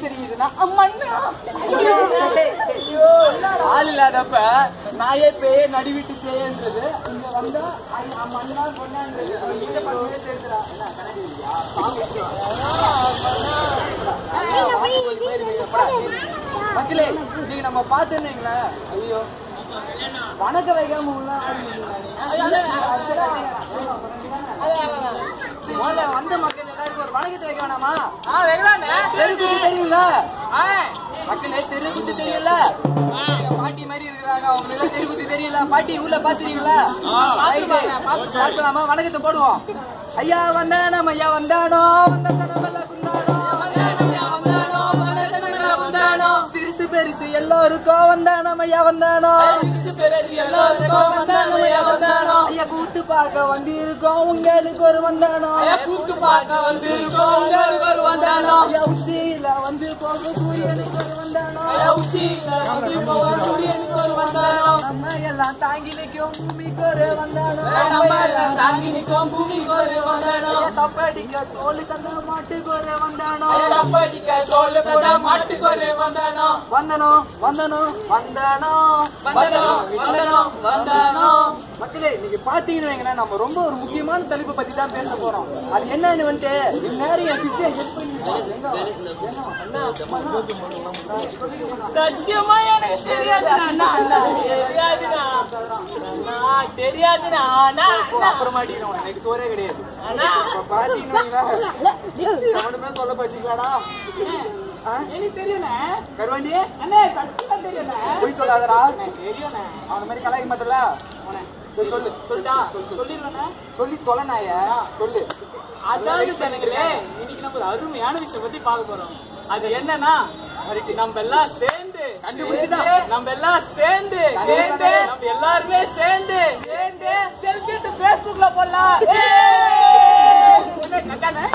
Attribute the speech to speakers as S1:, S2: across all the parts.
S1: தெரியுதுன்னா அம்மண்ணா ஆள் இல்லாதப்ப நாயே பேயே நடுவிட்டு பேயன்றது இங்க வந்தா ஐ- அம்மண்ணா பொண்ணான்றது இங்க பக்கமே தெரியுதுடா என்ன கணக்கு இல்லையா? மக்களே நீங்க நம்ம பார்த்தேன்னு ஐயோ வணக்க வைக்காம உள்ள முதல்ல வந்த மக்கள் எல்லாருக்கும் ஒரு வணக்கத்தை வைக்க வேணாமா தெருக்குத்து தெரியுங்களா மக்களே தெருக்குத்து தெரியல பாட்டி மாதிரி இருக்கிறாங்க அவங்க எல்லாம் தெருக்குத்து தெரியல பாட்டி உள்ள பாத்துறீங்களா பார்க்கலாமா வணக்கத்தை போடுவோம் ஐயா வந்தானோ ஐயா வந்தானோ வந்த சனமெல்லாம் குந்தானோ சிறுசு பெருசு எல்லோருக்கும் வந்தானோ ஐயா வந்தானோ ஐயா கூத்து பார்க்க வந்திருக்கோம் உங்களுக்கு ஒரு வந்தானோ ஐயா உச்சியில வந்து போக சூரியனுக்கு ஒரு வந்தானோ நம்ம எல்லாம் தாங்கி நிற்கும் பூமிக்கு ஒரு வந்தானோ ஐயா தப்படிக்க தோல் தந்த மாட்டுக்கு ஒரு வந்தானோ வந்தனோ வந்தனோ வந்தானோ மக்களே நீங்க பாத்தீங்கன்னு வைங்களேன், நம்ம ரொம்ப ஒரு முக்கியமான தலைப்பை பத்தி தான் பேச போறோம் அது என்னன்னு வந்துட்டு இந்நேரம் என் சிஸ்டர் ஹெல்ப்
S2: சத்தியமா எனக்கு தெரியாதுண்ணா அண்ணா, அண்ணா, தெரியாதுண்ணா அண்ணா, தெரியாதுண்ணா அண்ணா, அண்ணா.
S1: அப்புறமாட்டி எனக்கு சோறே கிடையாது
S2: அண்ணா,
S1: இப்ப பாத்தீங்கன்னு வைங்களேன், கவனமே சொல்ல பாத்தீங்களாடா
S2: எனக்கு தெரியுண்ணே
S1: கருவாண்டி
S2: அண்ணே சத்தியமா தெரியுண்ணே
S1: பொய் சொல்லாதடா
S2: தெரியுண்ணே
S1: அவன மாதிரி கலாய்க்க மாட்டல சரி, சொல்லு
S2: சொல்லிட்டா சொல்லிடுவேண்ணே
S1: சொல்லி தொலைநாய சொல்லு
S2: அதாவது ஜனங்களே இன்னைக்கு நம்ம ஒரு அருமையான விஷயம் பத்தி பார்க்க போறோம் அது என்னன்னா நம்ம எல்லாம் சேர்ந்து
S1: கண்டுபிடிச்சிட்டா.
S2: நம்ம எல்லாம் சேர்ந்து சேர்ந்து நம்ம எல்லாருமே சேர்ந்து சேர்ந்து செல்ஃபி எடுத்து Facebookல போடலாம் ஏய்! என்ன கக்கானே?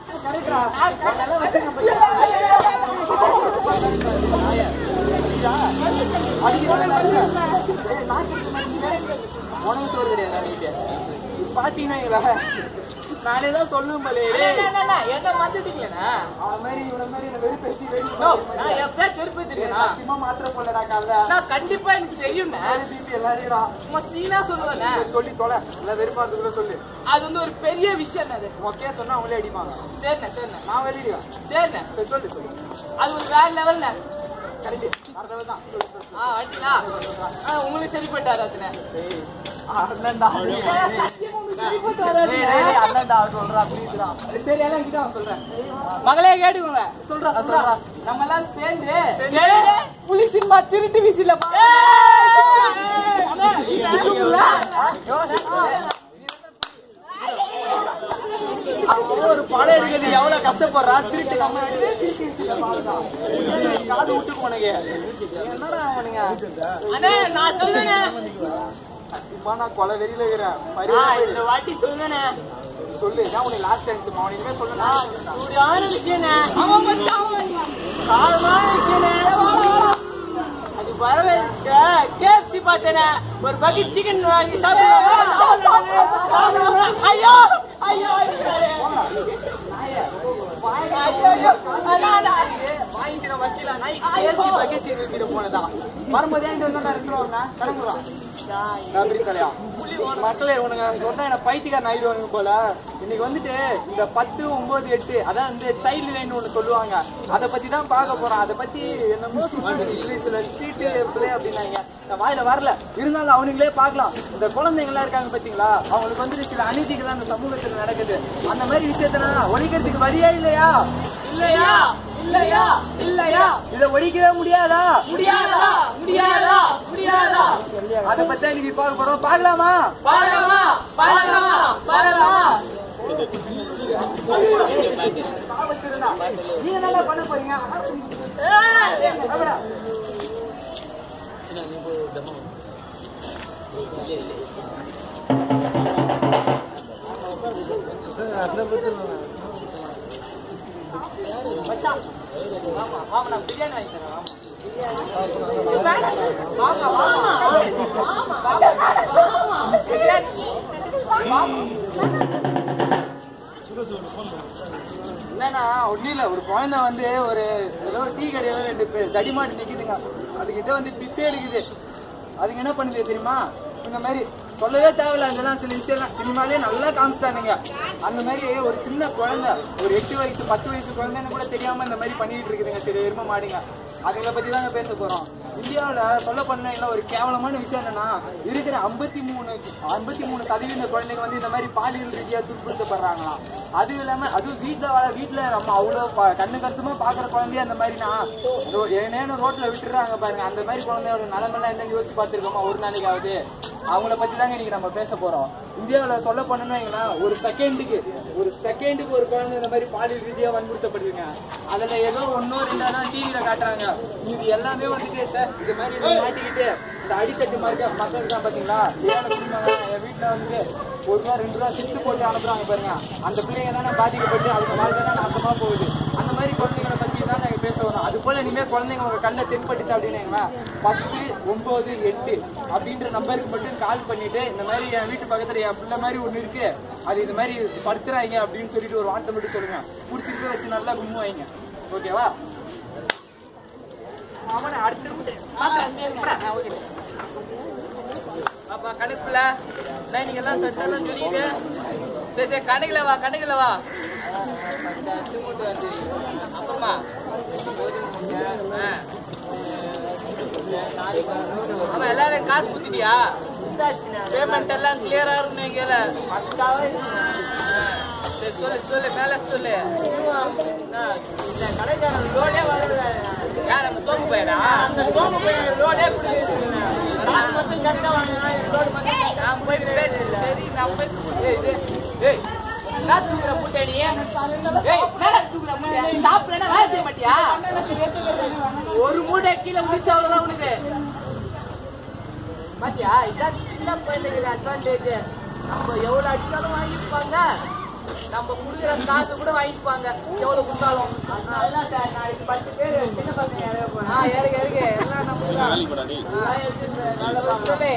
S1: உனக்கு சோறு கிடையாது அன்னைக்கு. இப்ப பாத்தீங்கன்னா வைங்களேன், நானே தான் சொல்லும் போலே
S2: அண்ணா, அண்ணா, அண்ணா, என்ன வந்துட்டீங்களா
S1: அவன் மாதிரி இவன மாதிரி என்ன வெறுப்பேத்தி வெறுப்பு
S2: நோ, நான் எப்பயாச்சும் செருப்பேத்திருக்கேனா
S1: சத்தியமா மாத்திரை போடலடா காலைல
S2: நான் கண்டிப்பா எனக்கு தெரியும்ண்ணே
S1: பிபி எல்லாரையும்
S2: சும்மா சீனா சொல்லுவேண்ணே
S1: சொல்லி தொலை எல்லாம் வெறுப்பா இருந்ததுல சொல்லு
S2: அது வந்து ஒரு பெரிய விஷயம் அது
S1: ஓகே சொன்னா அவங்களே அடிப்பாங்க
S2: சரிண்ணே சரிண்ணே
S1: நான் வெளியிடுவேன்
S2: சரிண்ணே
S1: சரி சொல்லு சொல்லு
S2: அது ஒரு வேற லெவல்ண்ணே
S1: கரெக்ட் அடுத்தவ தான் சொல்லு சொல்லு
S2: ஆ வண்டிங்களா ஆ உங்களுக்கு சரிப்பட்டு வராதுண்ணே
S1: ஏய், அண்ணன்டா
S2: சத்தியமா உங்களுக்கு சரிப்பட்டு
S1: ஏய்,
S2: வராதுண்ணே.
S1: ஏய், ஏய், அண்ணன்டா சொல்றா ப்ளீஸ்டா சரி எல்லாம் கிட்ட அவன் சொல்றேன்
S2: மகளே கேட்டுக்கோங்க
S1: சொல்றா
S2: சொல்றா
S1: சொல்றா
S2: நம்ம எல்லாம் சேர்ந்து சேர்ந்து புலி சினிமா திருட்டு விசில
S1: அவன் ஒரு படம் எடுக்கிறது எவ்வளவு கஷ்டப்படுறா திருட்டு நம்ம காது விட்டு போனங்க என்னடா அவனுங்க
S2: அண்ணே நான் சொல்லுனே
S1: இப்ப நான் கொலை வெறியில இருக்கிறேன்
S2: ஆ,
S1: பரிவாரம்
S2: இந்த வாட்டி சொல்லுனே
S1: சொல்லு நான் உனக்கு லாஸ்ட் சான்ஸ் அவன் இனிமே சொல்லு
S2: சூடான விஷயம்ண்ணே காரமான விஷயம்ண்ணே அது பரவே கேஎஃப்சி பார்த்தேனே ஒரு பக்கெட் சிக்கன் வாங்கி சாப்பிடுவாங்க ஐயோ ஐயோ ஐயோ ஐயோ அண்ணா, அண்ணா.
S1: வாங்கிக்கிற வக்கீல நாய் கேசி பக்கெட் சீக்கிரம் போனதா வரும்போதே என்கிட்ட வந்து நான் இருக்கிறோம் கிளம்புறான் நன்றி தலையா மக்களே உனக்கு சொன்னா என்ன பைத்தியக்காரன் ஆயிடுவானுங்க போல இன்னைக்கு வந்துட்டு இந்த பத்து ஒன்பது எட்டு அதான் வந்து சைல்டு லைன் ஒண்ணு சொல்லுவாங்க அதை பத்தி தான் பார்க்க போறோம் அதை பத்தி என்னமோ சொன்னாங்க இங்கிலீஷ்ல ஸ்ட்ரீட் பிளே அப்படின்னாங்க இந்த வாயில வரல இருந்தாலும் அவனுங்களே பார்க்கலாம் இந்த குழந்தைங்க எல்லாம் இருக்காங்க பாத்தீங்களா அவங்களுக்கு வந்துட்டு சில அநீதிகள் அந்த சமூகத்துல நடக்குது அந்த மாதிரி விஷயத்தெல்லாம் ஒழிக்கிறதுக்கு வரியா இல்லையா
S2: இல்லையா இல்லையா
S1: இல்லையா இதை ஒழிக்கவே முடியாதா
S2: முடியாதா முடியாதா முடியாதா
S1: அதை பத்தி தான் இன்னைக்கு பார்க்க போறோம் பார்க்கலாமா
S2: பாருங்கம்மா பாருங்கம்மா பாருங்கம்மா
S1: நீங்க நல்லா பண்ண போறீங்க
S2: வாமா வாமா நான் பிரியாணி வாங்கி தரேன் வாமா வாமா வாமா வாமா வாமா பிரியாணி
S1: என்னன்னா ஒன்றும் இல்லை ஒரு குழந்தை வந்து ஒரு ஏதோ ஒரு டீ கடையில் ரெண்டு பேர் தடிமாட்டு நிற்கிதுங்க அதுகிட்ட வந்து பிச்சை எடுக்குது அதுக்கு என்ன பண்ணுது தெரியுமா இந்த மாதிரி சொல்லவே தேவையில்ல அதெல்லாம் சில விஷயம்லாம் சினிமாலே நல்லா காமிச்சிட்டானுங்க அந்த மாதிரி ஒரு சின்ன குழந்தை ஒரு எட்டு வயசு பத்து வயசு குழந்தைன்னு கூட தெரியாம இந்த மாதிரி பண்ணிட்டு இருக்குதுங்க சரி எரும மாடுங்க அதுங்களை பத்தி தாங்க பேச போறோம் இந்தியாவில் சொல்ல பண்ண ஒரு கேவலமான விஷயம் என்னன்னா இருக்கிற ஐம்பத்தி மூணு ஐம்பத்தி மூணு சதவீத குழந்தைங்க வந்து இந்த மாதிரி பாலியல் ரீதியா துன்புறுத்தப்படுறாங்களாம் அது இல்லாம அதுவும் வீட்டுல வர வீட்டுல நம்ம அவ்வளவு ப- கண்ணு கருத்துமா பாக்குற குழந்தைய அந்த மாதிரினா ரோ- ஏனேனும் ரோட்ல விட்டுறாங்க பாருங்க அந்த மாதிரி குழந்தையோட நிலைமெல்லாம் என்னன்னு யோசிச்சு பார்த்திருக்கோமா ஒரு நாளைக்காவது அவங்கள பத்தி தாங்க இன்னைக்கு நம்ம பேச போறோம் இந்தியாவில் சொல்ல பண்ணணும் வைங்களேன், ஒரு செகண்டுக்கு ஒரு செகண்டுக்கு ஒரு குழந்தை இந்த மாதிரி பாலியல் ரீதியா வன்புறுத்தப்படுதுங்க அதுல ஏதோ ஒன்னோ ரெண்டா தான் டிவியில காட்டுறாங்க இது எல்லாமே வந்துட்டு சார் இது மாதிரி இதை மாட்டிக்கிட்டு இந்த அடித்தட்டு மாதிரி மக்கள் தான் பாத்தீங்களா ஏழை குடும்பங்க என் வீட்டுல வந்துட்டு ஒரு ரூபா ரெண்டு ரூபா சிக்ஸ் போட்டு அனுப்புறாங்க பாருங்க அந்த பிள்ளைங்க தானே பாதிக்கப்பட்டு அதுக்கு வாழ்க்கை தான் நாசமா போகுது அந்த மாதிரி குழந்தைங்களை பத்தி தான் நாங்க பேச வரோம் அது போல இனிமே குழந்தைங்க உங்க கண்ணில் தென்பட்டுச்சு அப்படின்னு பத்து ஒன்பது எட்டு அப்படின்ற நம்பருக்கு மட்டும் கால் பண்ணிட்டு இந்த மாதிரி என் வீட்டு பக்கத்துல என் பிள்ளை மாதிரி ஒண்ணு இருக்கு அது இது மாதிரி படுத்துறாங்க அப்படின்னு சொல்லிட்டு ஒரு வார்த்தை மட்டும் சொல்லுங்க பிடிச்சிருக்கு வச்சு நல்லா கும்மு வைங்க ஓகேவா அவனை அடுத்து அப்பா கணக்குல நீங்க எல்லாம் சட்டெல்லாம் சொல்லிட்டு சரி சரி கணக்குல வா கணக்குல வா அப்பமா ஆமா எல்லாரும் காசு குத்திட்டியா பேமெண்ட் எல்லாம் கிளியரா இருக்கும் நீங்க சரி சொல்லு சொல்லு மேல சொல்லு யார் அந்த சோப்பு பையனா நான் போய் பேசு சரி நான் போய் ஏய், ஏய், ஏய், என்ன தூக்குற மூட்டை நீ? ஏய், என்னடா தூக்குற மூட்டை? சாப்பிடலன்னா வேலை செய்ய மாட்டியா? ஒரு மூட்டை கீழே முடிச்ச அவ்வளவுதான் உனக்கு பாத்தியா இதான் சின்ன பையனுக்கு அட்வான்டேஜ் நம்ம எவ்வளவு அடிச்சாலும் வாங்கிப்பாங்க நம்ம குடுக்குற காசு கூட வாங்கிப்பாங்க எவ்வளவு கொடுத்தாலும் ஆ, இறங்கு, இறங்கு. எல்லாம் நம்ம தான். சொல்லு.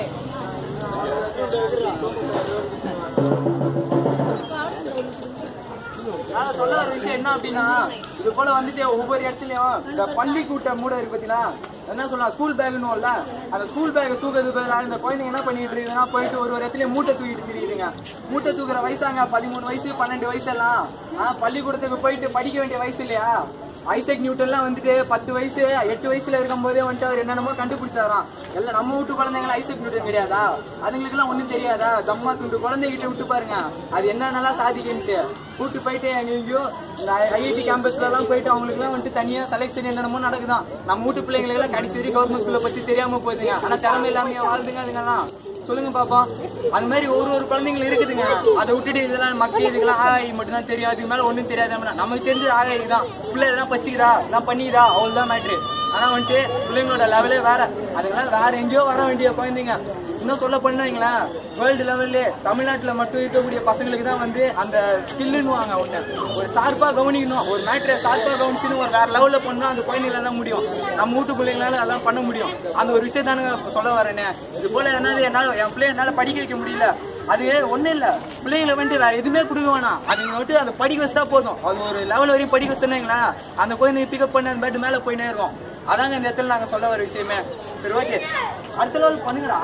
S1: நான் சொல்ல வர விஷயம் என்ன அப்படின்னா இது போல வந்துட்டு ஒவ்வொரு இடத்துலயும் இந்த பள்ளி கூட்ட மூட இருக்கு பாத்தீங்களா என்ன சொல்லலாம் ஸ்கூல் பேக்னும்ல அந்த ஸ்கூல் பேக் தூக்குறது பதிலாக இந்த குழந்தைங்க என்ன பண்ணிட்டு இருக்குதுன்னா போயிட்டு ஒரு ஒரு இடத்துலயும் மூட்டை தூக்கிட்டு திரியுதுங்க மூட்டை தூக்குற வயசாங்க பதிமூணு வயசு பன்னெண்டு வயசு எல்லாம் ஆஹ் பள்ளிக்கூடத்துக்கு போயிட்டு படிக்க வேண்டிய வயசு இல்லையா ஐசக் நியூட்டன்லாம் வந்துட்டு பத்து வயசு எட்டு வயசுல இருக்கும் போதே வந்துட்டு அவர் என்னென்னமோ கண்டுபிடிச்சாராம் எல்லாம் நம்ம வீட்டு குழந்தைங்களா ஐசக் நியூட்டன் கிடையாதா அதுங்களுக்கு எல்லாம் ஒண்ணும் தெரியாதா தம்மா துண்டு குழந்தைகிட்ட விட்டு பாருங்க அது என்னென்னலாம் சாதிக்குன்ட்டு கூட்டு போயிட்டு எங்கேயோ இந்த ஐஐடி கேம்பஸ்ல எல்லாம் போயிட்டு அவங்களுக்கு எல்லாம் வந்துட்டு தனியா செலெக்ஷன் என்னென்னமோ நடக்குதான் நம்ம வீட்டு பிள்ளைங்களுக்கு எல்லாம் கடைசி வரைக்கும் கவர்மெண்ட் ஸ்கூல்ல பத்தி தெரியாம போகுதுங்க ஆனா திறமை இல்லாம வாழ்ந்துங்க அதுங்கெல்லாம் சொல்லுங்க பாப்போம் அந்த மாதிரி ஒரு ஒரு குழந்தைங்களும் இருக்குதுங்க அதை விட்டுட்டு இதெல்லாம் மக்கள் இதுக்கெல்லாம் ஆகாயி மட்டும் தான் தெரியும் அதுக்கு மேல ஒண்ணும் தெரியாது நமக்கு தெரிஞ்சது ஆகாயி தான் பிள்ளை எல்லாம் பச்சிக்குதா எல்லாம் பண்ணிக்குதா அவ்வளவுதான் மேட்ரு ஆனா வந்துட்டு பிள்ளைங்களோட லெவலே வேற அதுக்கெல்லாம் வேற எங்கேயோ வர வேண்டிய குழந்தைங்க இன்னும் சொல்ல பண்ணீங்களா வேர்ல்டு லெவல்ல தமிழ்நாட்டுல மட்டும் இருக்கக்கூடிய பசங்களுக்கு தான் வந்து அந்த ஸ்கில்லுன்னு வாங்க ஒண்ணு ஒரு சார்பா கவனிக்கணும் ஒரு மேட்ரை சார்பா கவனிச்சுன்னு ஒரு வேற லெவல்ல பண்ணா அந்த குழந்தைங்களால தான் முடியும் நம்ம வீட்டு பிள்ளைங்களால அதெல்லாம் பண்ண முடியும் அந்த ஒரு விஷயத்தானுங்க சொல்ல வரேனே இது போல என்னால என்னால என் பிள்ளை என்னால படிக்க வைக்க முடியல அது ஒண்ணும் இல்ல பிள்ளைங்களை வந்துட்டு வேற எதுவுமே கொடுக்க வேணாம் அதுங்க வந்துட்டு அதை படிக்க வச்சா போதும் அது ஒரு லெவல் வரையும் படிக்க வச்சுங்களா அந்த குழந்தைங்க பிக்கப் பண்ணி அந்த பேட்டு மேல போயினே இருக்கும் அதாங்க இந்த இடத்துல நாங்க சொல்ல வர விஷயமே சரி ஓகே அடுத்த லெவல் பண்ணுங்கடா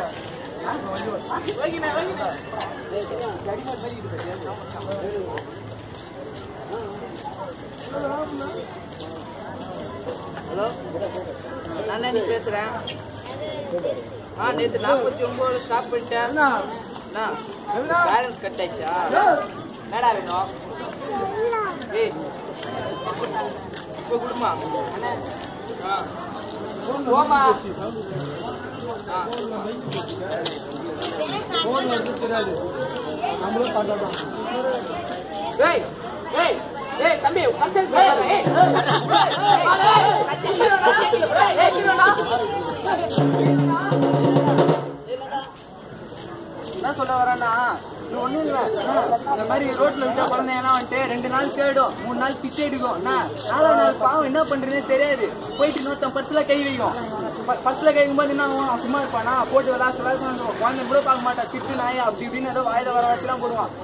S1: ஹலோ நான் தான் பேசுறேன் ஆ நேற்று நாற்பத்தி ஒன்பது ஸ்டாப் பண்ணிட்டேன் பேலன்ஸ் கட் ஆயிடுச்சா என்னடா வேணும் ஏய் இப்போ கொடுமா ஆ போமா ஆ ஏய் ஏய் ஏய் தம்பி கன்சல்ட் பண்ணு ஏய் ஏய் கிரோடா என்ன சொல்ல வரேன்னா இது ஒண்ணும் இல்ல இந்த மாதிரி ரோட்ல விட்ட குழந்தைங்கலாம் வந்துட்டு ரெண்டு நாள் தேடும் மூணு நாள் பிச்சை எடுக்கும் என்ன நாலாவது நாள் பாவம் என்ன பண்றதுனே தெரியாது போயிட்டு இன்னொருத்தன் பஸ்ல கை வைக்கும் பஸ்ல கை வைக்கும்போது என்ன ஆகும் சும்மா இருப்பானா போட்டு விளாச விளாசம் குழந்தை கூட பார்க்க மாட்டான் திட்டு நாயா அப்படி இப்படின்னு ஏதோ வாயில வர வச்சுலாம் போடுவான்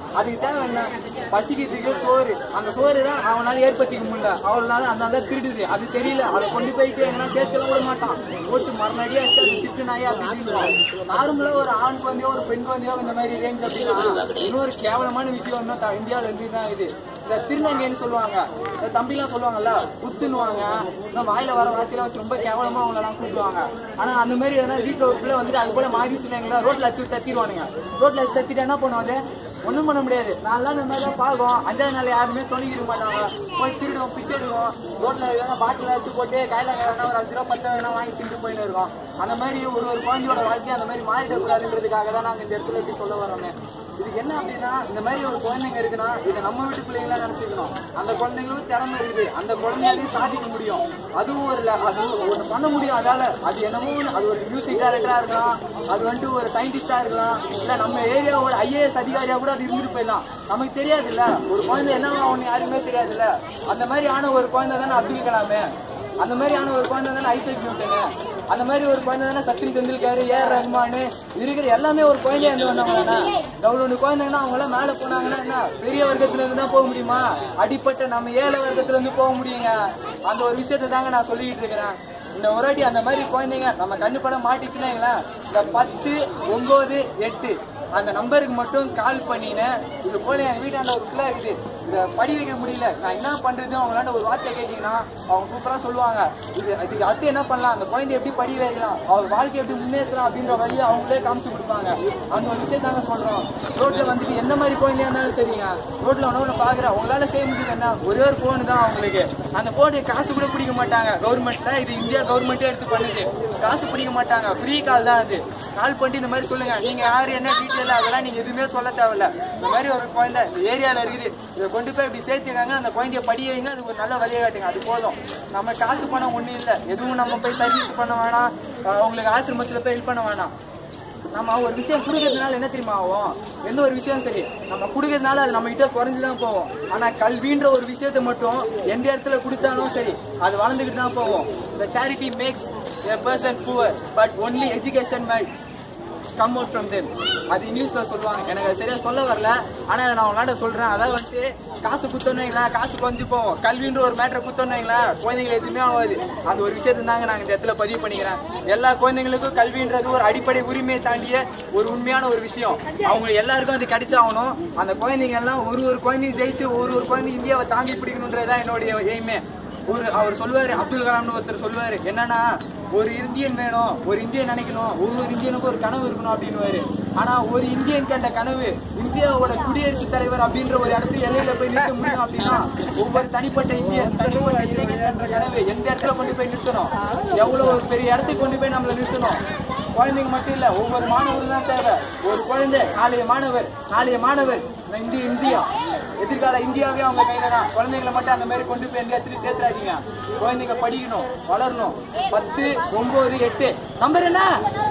S1: அதுக்கு தேவை என்ன பசிக்கிறதுக்கு சோறு அந்த சோறு தான் அவனால ஏற்படுத்திக்க முடியல அவனால அதனால தான் திருடுது அது தெரியல அதை கொண்டு போயிட்டு எங்கன்னா சேர்த்துல விட மாட்டான் போட்டு மறுநாடியே அடிச்சு அது திட்டு நாயே அப்படின்னு நார்மலா ஒரு ஆண் குழந்தையோ ஒரு பெண் குழந்தையோ இந்த மாதிரி ரேஞ்ச் அப்படின்னா இன்னொரு கேவலமான விஷயம் இன்னும் த- இந்தியாவுல இருந்து தான் இது இந்த திருநங்கைன்னு சொல்லுவாங்க இந்த தம்பிலாம் சொல்லுவாங்கல்ல புஷ்னுவாங்க இந்த வாயில வர வார்த்தையில வச்சு ரொம்ப கேவலமா அவங்களெல்லாம் கூப்பிடுவாங்க ஆனா அந்த மாதிரி எதனா வீட்டுல ஒரு பிள்ளை வந்துட்டு அது போல மாறிச்சுனாங்களா ரோட்ல வச்சு தத்திடுவானுங்க ரோட்ல வச்சு தத்திட்டு என்ன பண்ணுவாங்க ஒண்ணும் பண்ண முடியாது நான்லாம் இந்த மாதிரி தான் பார்க்கும் அஞ்சாவது நாள் யாருமே துணிக்கிற மாட்டாங்க போய் திருடுவோம் பிச்சை எடுவோம் ரோட்ல எதனா பாட்டில் எடுத்து போட்டு கையில வேணா ஒரு அஞ்சு ரூபா பத்து ரூபா வேணா வாங்கி திண்டு போயின்னு இருக்கோம் அந்த மாதிரி ஒரு ஒரு குழந்தையோட வாழ்க்கை அந்த மாதிரி மாறிடக்கூடாதுன்றதுக்காக தான் நாங்க இந்த இடத்துல எப்படி சொல்ல வரோமே இதுக்கு என்ன அப்படின்னா இந்த மாதிரி ஒரு குழந்தைங்க இருக்குன்னா இதை நம்ம வீட்டு பிள்ளைங்களா நினைச்சுக்கணும் அந்த குழந்தைங்களும் திறமை இருக்குது அந்த குழந்தைங்களையும் சாதிக்க முடியும் அதுவும் ஒரு ல- அது ஒன்று பண்ண முடியும் அதால அது என்னமோ ஒண்ணு, அது ஒரு மியூசிக் டைரக்டரா இருக்கலாம் அது வந்துட்டு ஒரு சயின்டிஸ்டா இருக்கலாம் இல்ல நம்ம ஏரியாவோட ஐஏஎஸ் அதிகாரியா கூட அது இருந்துட்டு போயிடலாம் நமக்கு தெரியாதுல்ல ஒரு குழந்தை என்னவா ஒன்று யாருமே தெரியாதுல்ல அந்த மாதிரி ஆன ஒரு குழந்தை தானே அப்துல் கலாமே அந்த மாதிரி ஆன ஒரு குழந்தை தானே ஐசக் நியூட்டனு அந்த மாதிரி ஒரு குழந்தை தானே சச்சின் தெண்டுல்கர் ஏஆர் ரஹ்மான் இருக்கிற எல்லாமே ஒரு குழந்தையா இருந்து வந்தவங்க டவுன் குழந்தைங்கன்னா அவங்க எல்லாம் மேல போனாங்கன்னா என்ன பெரிய வர்க்கத்துல இருந்து தான் போக முடியுமா அடிப்பட்ட நம்ம ஏழை வர்க்கத்துல இருந்து போக முடியுங்க அந்த ஒரு விஷயத்தை தாங்க நான் சொல்லிக்கிட்டு இருக்கிறேன் இந்த ஒரு வாட்டி அந்த மாதிரி குழந்தைங்க நம்ம கண்ணு படம் மாட்டிச்சுன்னா வைங்களேன், இந்த பத்து ஒன்பது எட்டு அந்த நம்பருக்கு மட்டும் கால் பண்ணினேன் இது போல என் வீட்டாண்ட ஒரு பிள்ளை இருக்குது இதை படி வைக்க முடியல நான் என்ன பண்றது அவங்களாண்ட ஒரு வார்த்தை கேட்டீங்கன்னா அவங்க சூப்பரா சொல்லுவாங்க இது அதுக்கு அடுத்து என்ன பண்ணலாம் அந்த குழந்தை எப்படி படி வைக்கலாம் அவர் வாழ்க்கை எப்படி முன்னேற்றலாம் அப்படின்ற வழியை அவங்களே காமிச்சு கொடுப்பாங்க அந்த ஒரு விஷயத்தாங்க சொல்றோம் ரோட்ல வந்துட்டு எந்த மாதிரி குழந்தையா இருந்தாலும் சரிங்க ரோட்ல ஒன்று பாக்குறேன் உங்களால செய்ய முடியுது என்ன ஒரே ஒரு போன் தான் அவங்களுக்கு அந்த போனு காசு கூட பிடிக்க மாட்டாங்க கவர்மெண்ட்ல இது இந்தியா கவர்மெண்ட்டே எடுத்து பண்ணுது காசு பிடிக்க மாட்டாங்க ஃப்ரீ கால் தான் அது கால் பண்ணிட்டு இந்த மாதிரி சொல்லுங்க நீங்க யாரு என்ன டீட்டெயில் அதெல்லாம் நீங்க எதுவுமே சொல்ல தேவையில்ல இந்த மாதிரி ஒரு குழந்தை இந்த ஏரியால இருக்குது இதை கொண்டு போய் இப்படி சேர்த்துக்காங்க அந்த குழந்தைய படிய வைங்க அதுக்கு ஒரு நல்ல வழியை காட்டுங்க அது போதும் நம்ம காசு பணம் ஒண்ணும் இல்லை எதுவும் நம்ம போய் சர்வீஸ் பண்ண வேணாம் அஹ் அவங்களுக்கு ஆசிரமத்துல போய் ஹெல்ப் பண்ண வேணாம் நம்ம ஒரு விஷயம் கொடுக்கறதுனால என்ன தெரியுமா ஆகும் எந்த ஒரு விஷயம் சரி நம்ம கொடுக்கறதுனால அது நம்ம கிட்ட குறைஞ்சு தான் போவோம் ஆனா கல்வின்ற ஒரு விஷயத்தை மட்டும் எந்த இடத்துல கொடுத்தாலும் சரி அது வளர்ந்துக்கிட்டு தான் போவோம் the charity makes a person poor but only education might come out from them அது இங்கிலீஷ்ல சொல்லுவாங்க எனக்கு அது சரியா சொல்ல வரல ஆனா அதை நான் உங்களாண்ட சொல்றேன் அதாவது வந்துட்டு காசு குத்தோன்னு வைங்களேன் காசு கொஞ்சு போவோம் கல்வின்ற ஒரு மேட்டரை குத்தோன்னு வைங்களேன் குழந்தைங்களை எதுவுமே ஆகாது அந்த ஒரு விஷயத்தை தாங்க நாங்க இந்த இடத்துல பதிவு பண்ணிக்கிறேன் எல்லா குழந்தைங்களுக்கும் கல்வின்றது ஒரு அடிப்படை உரிமையை தாண்டிய ஒரு உண்மையான ஒரு விஷயம் அவங்க எல்லாருக்கும் அது கிடைச்சாகணும் அந்த குழந்தைங்க எல்லாம் ஒரு ஒரு குழந்தையும் ஜெயிச்சு ஒரு ஒரு குழந்தை இந்தியாவை தாங்கி பிடிக்கணுன்றதுதான் என்னுடைய எய்மே ஒரு அவர் சொல்லுவாரு அப்துல் கலாம்னு ஒருத்தர் சொல்லுவாரு என்னன்னா ஒரு இந்தியன் வேணும் ஒரு இந்தியன் நினைக்கணும் ஒவ்வொரு இந்தியனுக்கும் ஒரு கனவு இருக்கணும் அப்படின்னு ஆனா ஒரு இந்தியன் கேட்ட கனவு இந்தியாவோட குடியரசுத் தலைவர் அப்படின்ற ஒரு இடத்துல எல்லையில போய் நிற்க முடியும் அப்படின்னா ஒவ்வொரு தனிப்பட்ட இந்தியன் தனிப்பட்ட இளைஞன் என்ற கனவு எந்த இடத்துல கொண்டு போய் நிறுத்தணும் எவ்வளவு ஒரு பெரிய இடத்துக்கு கொண்டு போய் நம்மள நிறுத்தணும் குழந்தைங்க மட்டும் இல்ல ஒவ்வொரு மாணவரும் தான் தேவை ஒரு குழந்தை நாளைய மாணவர் நாளைய மாணவர் இந்திய இந்தியா எதிர்கால இந்தியாவே அவங்க கையில தான் குழந்தைங்களை மட்டும் அந்த மாதிரி கொண்டு போய் எந்த இடத்துலயும் சேர்த்துறாதீங்க குழந்தைங்க படிக்கணும் வளரணும் பத்து ஒன்பது எட்டு நம்பர் என்ன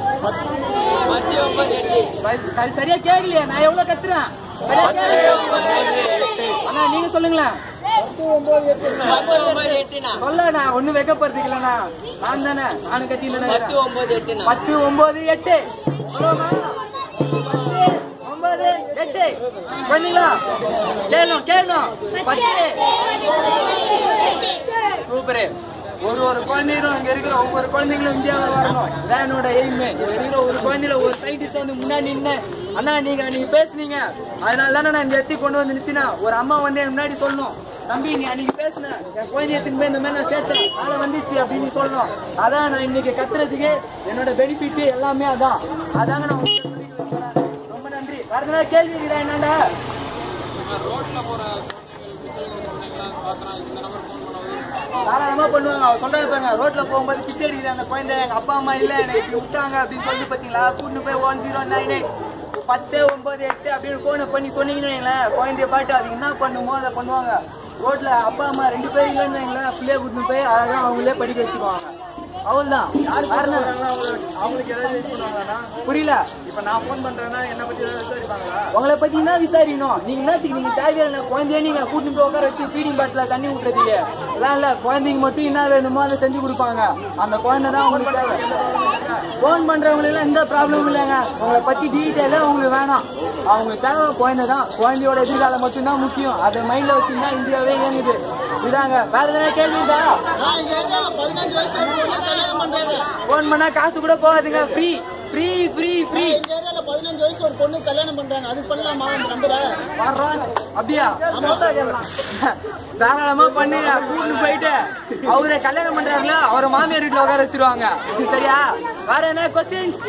S1: சரி- சரி- சரியா கேட்கலையே நான் எவ்வளவு கத்துறேன் சரியா கேட்கலையே? அண்ணா நீங்க சொல்லுங்களேன் சொல்லண்ணா ஒண்ணு வைக்கப்படுறதுக்கு இல்லண்ணா நான் தானே நானும் கத்தி தானே பத்து ஒன்பது எட்டு சொல்லுவோமா? பத்து, ஒன்பது எட்டு பண்ணீங்களா கேளும் கேளும் பத்து சூப்பரு ஒரு ஒரு குழந்தைகளும் இங்க இருக்கிற ஒவ்வொரு குழந்தைங்களும் இந்தியாவில் வரணும் இதான் என்னோட எய்ம் இங்க இருக்கிற ஒரு குழந்தையில ஒரு சயின்டிஸ்ட் வந்து முன்னாடி நின்று அண்ணா நீங்க நீங்க பேசுனீங்க அதனால தானே நான் இந்த இடத்துக்கு கொண்டு வந்து நிறுத்தினா ஒரு அம்மா வந்து என் முன்னாடி சொல்லணும் தம்பி நீ அன்னைக்கு பேசுன என் குழந்தைய திரும்ப இந்த மாதிரி நான் சேர்த்தேன் ஆளை வந்துச்சு அப்படின்னு சொல்லணும் அதான் நான் இன்னைக்கு கத்துறதுக்கு என்னோட பெனிஃபிட் எல்லாமே அதான் அதாங்க நான் உங்களுக்கு சொல்லிக்க விரும்புறேன். ரொம்ப நன்றி வேற ஏதாவது கேள்வி இருக்குதா என்னடா தாராளமா பண்ணுவாங்க அவ சொல்றாங்க பாருங்க ரோட்ல போகும்போது பிச்சை அடிக்குது அந்த குழந்தை எங்க அப்பா அம்மா இல்ல என்னை இப்படி விட்டாங்க அப்படின்னு சொல்லி பாத்தீங்களா கூட்டு போய் ஒன் ஜீரோ நைன் எயிட் பத்து ஒன்பது எட்டு அப்படின்னு போனை பண்ணி சொன்னீங்கன்னு வைங்களேன் குழந்தைய பாட்டு அது என்ன பண்ணுமோ அதை பண்ணுவாங்க ரோட்ல அப்பா அம்மா ரெண்டு பேரும் இல்லைன்னு வைங்களேன் பிள்ளைய கூட்டு போய் அழகா அவங்களே படிக்க வச்சுக்குவாங்க அவ்வளவுதான் வேற என்ன?
S3: அவங்களுக்கு ஏதாவது இது பண்ணுவாங்களா
S1: புரியல
S3: இப்ப நான் ஃபோன் பண்றேன்னா என்ன பத்தி ஏதாவது விசாரிப்பாங்களா
S1: உங்களை பத்தி என்ன விசாரிக்கணும் நீங்க என்னத்துக்கு நீங்க தேவையான குழந்தைய நீங்க கூட்டிட்டு போய் உட்கார வச்சு ஃபீடிங் பாட்டில தண்ணி ஊட்டுறதுக்கு எல்லாம் இல்ல குழந்தைங்க மட்டும் என்ன வேணுமோ அதை செஞ்சு கொடுப்பாங்க அந்த குழந்தை தான் உங்களுக்கு தேவை ஃபோன் பண்றவங்களுக்கு எல்லாம் எந்த ப்ராப்ளமும் இல்லைங்க உங்களை பத்தி டீட்டெயிலா உங்களுக்கு வேணாம் அவங்களுக்கு தேவை குழந்தை தான் குழந்தையோட எதிர்காலம் மட்டும்தான் முக்கியம் அதை மைண்ட்ல வச்சுருந்தா இந்தியாவே இயங்குது இதாங்க வேற எதனா கேள்வி இருக்கா
S4: பதினஞ்சு வயசு பொண்ணு கல்யாணம் பண்றாங்க
S1: ஃபோன் பண்ணா காசு கூட போகாதுங்க ஃப்ரீ ஃப்ரீ ஃப்ரீ ஃப்ரீ
S4: எங்க ஏரியால பதினஞ்சு வயசு ஒரு பொண்ணு கல்யாணம் பண்றாங்க அது பண்ணலாமா அந்த நம்பரை
S1: வர்றோம் அப்படியா தாராளமா பண்ணுங்க கூட்டு போயிட்டு அவரை கல்யாணம் பண்றாங்களா அவரை மாமியார் வீட்டுல உட்கார வச்சிருவாங்க சரியா வேற என்ன கொஸ்டின்ஸ்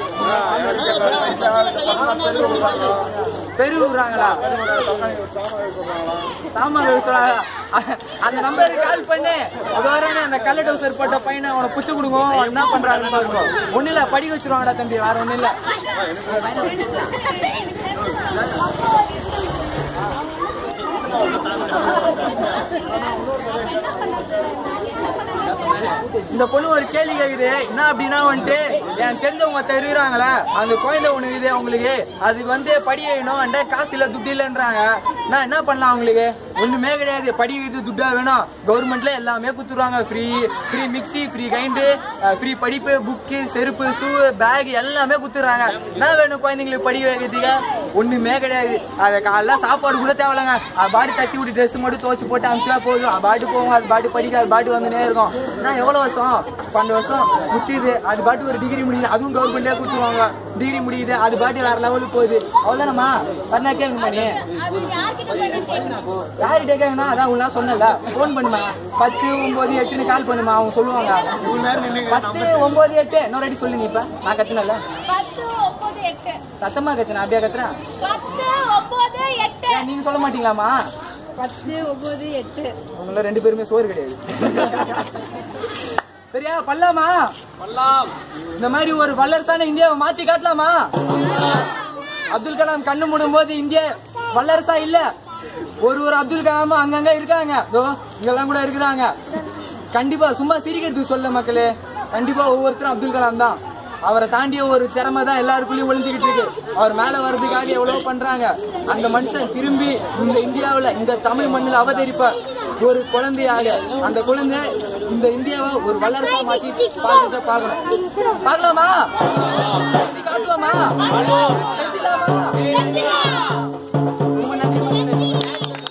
S1: பெரு விடுறாங்களா சாமான் சொல்றாங்க அந்த நம்பருக்கு கால் பண்ணு அது வர அந்த கல்ல டவுசர் போட்ட பையனை அவனை புச்சு கொடுங்க அவன் என்ன பண்றாங்கன்னு பாருங்க ஒண்ணு இல்ல படிக்க வச்சிருவாங்கடா தம்பி வேற ஒண்ணு இல்ல இந்த பொண்ணு ஒரு கேள்வி கேக்குது என்ன அப்படின்னா வந்துட்டு என் தெரிஞ்சவங்க தெரியுறாங்களே அந்த குழந்தை ஒண்ணு இருக்குது அவங்களுக்கு அது வந்து படி வேணும் அண்ட காசு இல்ல துட்டு இல்லைன்றாங்க நான் என்ன பண்ணலாம் அவங்களுக்கு ஒண்ணுமே கிடையாது படி வைக்கிறது துட்டா வேணும் கவர்மெண்ட்ல எல்லாமே குத்துருவாங்க free free mixie free kind free படிப்பு புக்கு செருப்பு ஷூ பேக் எல்லாமே குத்துறாங்க என்ன வேணும் குழந்தைங்களுக்கு படி வைக்கிறதுக்கு ஒண்ணுமே கிடையாது அதை காலைல சாப்பாடு கூட தேவையில்லைங்க அது பாட்டு தட்டி விட்டு ட்ரெஸ் மட்டும் துவச்சு போட்டு அனுப்பிச்சா போதும் அது பாட்டு போகும் அது பாட்டு படிக்க அது பாட்டு வந்துனே இருக்கும் நான் எவ்வளவு வருஷம் பன்னெண்டு வருஷம் முடிச்சுது அது பாட்டு ஒரு டிகிரி முடியுது அதுவும் கவர்மெண்ட்லேயே கொடுத்துருவாங்க டிகிரி முடியுது அது பாட்டு வேற லெவலுக்கு போகுது அவ்வளோதானம்மா வரனா கேளுங்கம்மா நீ
S5: அது யார்கிட்ட போய் கேட்கணும்
S1: யார்கிட்ட கேட்கணும் அதான் உள்ள சொன்னல ஃபோன் பண்ணுமா பத்து ஒன்பது எட்டுன்னு கால் பண்ணுமா அவங்க சொல்லுவாங்க பத்து ஒன்பது எட்டு இன்னொரு அடி சொல்லு நீ இப்ப நான் கத்துனல
S5: பத்து ஒன்பது எட்டு
S1: சத்தமா கத்துனேன் அப்படியே கத்துறேன்
S5: பத்து ஒன்பது எட்டு
S1: ஏன் நீங்க சொல்ல மாட்டீங்களாமா
S5: பத்து ஒன்பது எட்டு
S1: உங்கள ரெண்டு பேருமே சோறு கிடையாது சரியா பல்லாமா
S2: பல்லாம்
S1: இந்த மாதிரி ஒரு வல்லரசான இந்தியாவை மாத்தி காட்டலாமா அப்துல் கலாம் கண்ணு மூடும் போது இந்தியா வல்லரசா இல்ல ஒரு ஒரு அப்துல் கலாமும் அங்கங்க இருக்காங்க இதோ இங்கெல்லாம் கூட இருக்கிறாங்க கண்டிப்பா சும்மா சிரிக்கிறதுக்கு சொல்ல மக்களே கண்டிப்பா ஒவ்வொருத்தரும் அப்துல் கலாம் தான் அவரை தாண்டிய ஒரு திறமை தான் எல்லாருக்குள்ளயும் ஒளிஞ்சுக்கிட்டு இருக்கு அவர் மேல வர்றதுக்காக எவ்வளவு பண்றாங்க அந்த மனுஷன் திரும்பி இந்த இந்தியாவுல இந்த தமிழ் மண்ணில் அவதரிப்ப ஒரு குழந்தையாக அந்த குழந்தை இந்த இந்தியாவை ஒரு வல்லரசா மாத்தி பார்க்கறத பார்க்கணும் பார்க்கலாமா காட்டுவோமா